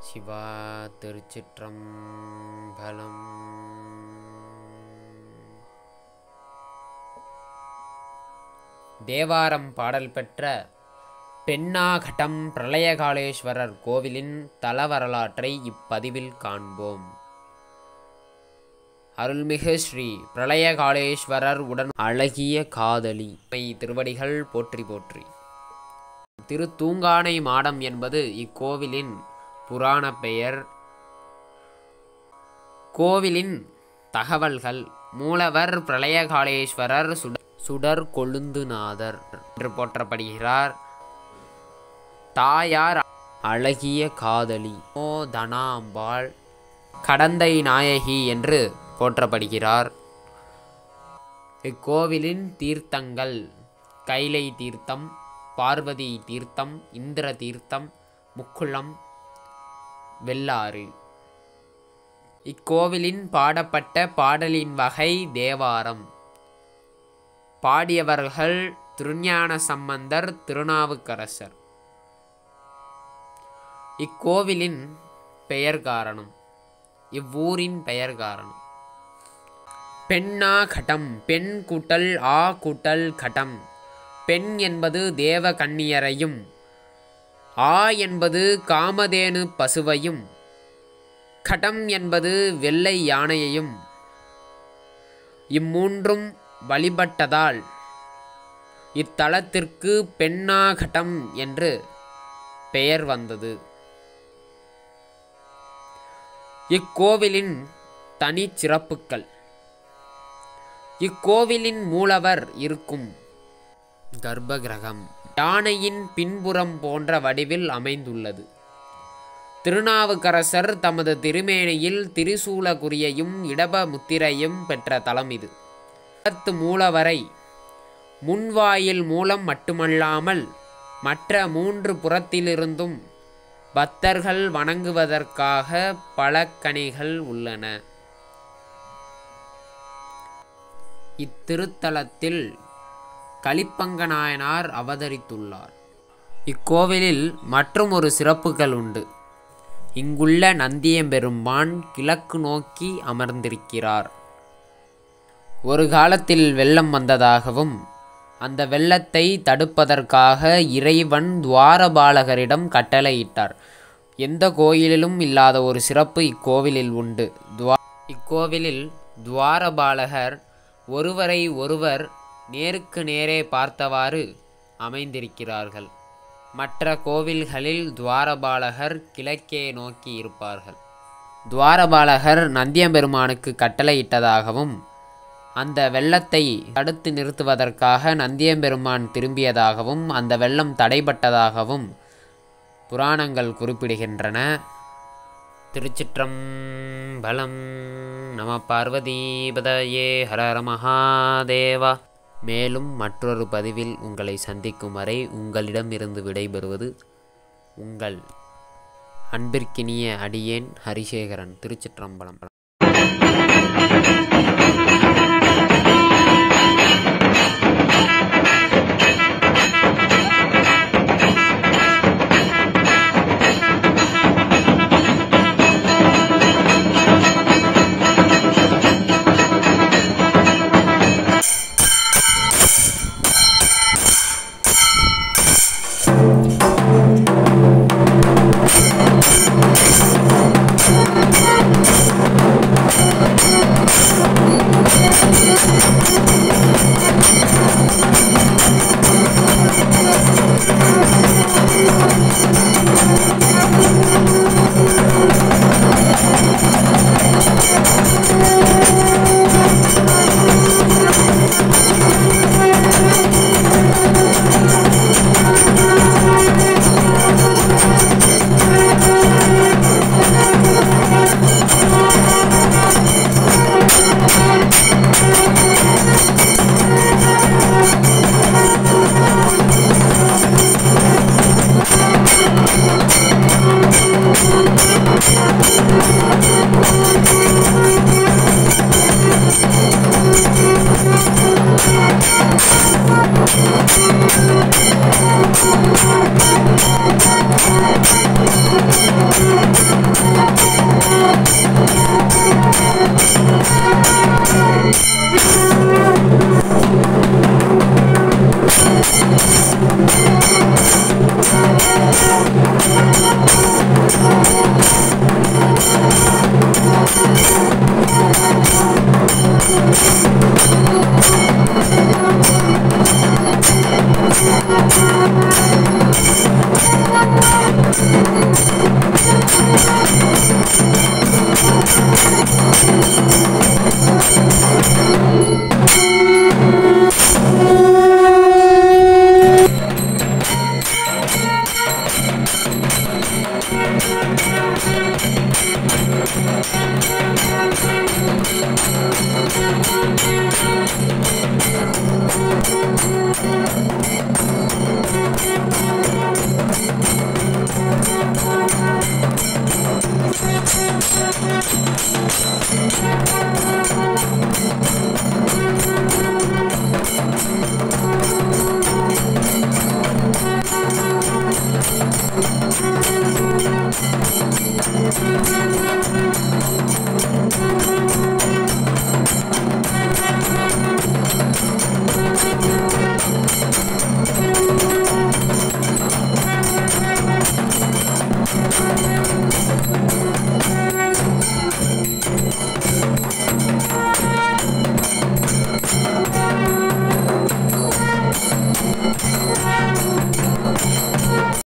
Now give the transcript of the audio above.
சிவா திருச்சிற்றம்பலம் தேவாரம் பாடல் பெற்ற பெண்ணாகட்டம் பிரளயகாலேஸ்வரர் கோவிலின் தல வரலாற்றை இப்பதிவில் காண்போம் அருள்மிகு ஸ்ரீ பிரளயகாலேஸ்வரர் உடன் அழகிய காதலி மை திருவடிகள் போற்றி போற்றி திரு தூங்கானை மாடம் என்பது இக்கோவிலின் புராண பெயர் கோவிலின் தகவல்கள் மூலவர் பிரளயகாலேஸ்வரர் சுட சுடர் கொழுந்துநாதர் என்று போற்றப்படுகிறார் தாயார் அழகிய காதலி ஓ தனாம்பாள் கடந்தை நாயகி என்று போற்றப்படுகிறார் இக்கோவிலின் தீர்த்தங்கள் கைலை தீர்த்தம் பார்வதி தீர்த்தம் இந்திர தீர்த்தம் முக்குளம் வெள்ளாறு இக்கோவிலின் பாடப்பட்ட பாடலின் வகை தேவாரம் பாடியவர்கள் திருஞான சம்பந்தர் திருநாவுக்கரசர் இக்கோவிலின் பெயர் காரணம் இவ்வூரின் பெயர் காரணம் பெண்ணா கடம் பெண் கூட்டல் ஆ கூட்டல் கடம் பெண் என்பது தேவ கன்னியரையும் ஆ என்பது காமதேனு பசுவையும் கடம் என்பது வெள்ளை யானையையும் இம்மூன்றும் வழிபட்டதால் இத்தலத்திற்கு பெண்ணாகட்டம் என்று பெயர் வந்தது இக்கோவிலின் தனிச் சிறப்புக்கள் இக்கோவிலின் மூலவர் இருக்கும் கர்ப்பகிரகம் யானையின் பின்புறம் போன்ற வடிவில் அமைந்துள்ளது திருநாவுக்கரசர் தமது திருமேனியில் திரிசூலகுரியையும் இடப முத்திரையும் பெற்ற தலம் இது தலத்து மூலவரை முன்வாயில் மூலம் மட்டுமல்லாமல் மற்ற மூன்று புறத்திலிருந்தும் பக்தர்கள் வணங்குவதற்காக பல கனிகள் உள்ளன இத்திருத்தலத்தில் கலிப்பங்க நாயனார் அவதரித்துள்ளார் இக்கோவிலில் மற்றும் ஒரு சிறப்புகள் உண்டு இங்குள்ள நந்தியம்பெருமான் கிழக்கு நோக்கி அமர்ந்திருக்கிறார் ஒரு காலத்தில் வெள்ளம் வந்ததாகவும் அந்த வெள்ளத்தை தடுப்பதற்காக இறைவன் துவாரபாலகரிடம் கட்டளையிட்டார் எந்த கோயிலிலும் இல்லாத ஒரு சிறப்பு இக்கோவிலில் உண்டு துவா இக்கோவிலில் துவாரபாலகர் ஒருவரை ஒருவர் நேருக்கு நேரே பார்த்தவாறு அமைந்திருக்கிறார்கள் மற்ற கோவில்களில் துவாரபாலகர் கிழக்கே நோக்கி இருப்பார்கள் துவாரபாலகர் நந்தியம்பெருமானுக்கு கட்டளையிட்டதாகவும் அந்த வெள்ளத்தை தடுத்து நிறுத்துவதற்காக நந்தியம்பெருமான் திரும்பியதாகவும் அந்த வெள்ளம் தடைபட்டதாகவும் புராணங்கள் குறிப்பிடுகின்றன திருச்சிற்றம்பலம் நம பார்வதீபதயே ஹரஹர மகாதேவா மேலும் மற்றொரு பதிவில் உங்களை சந்திக்கும் வரை உங்களிடமிருந்து விடைபெறுவது உங்கள் அன்பிற்கினிய அடியேன் ஹரிசேகரன் திருச்சிற்றம்பலம் Thank you.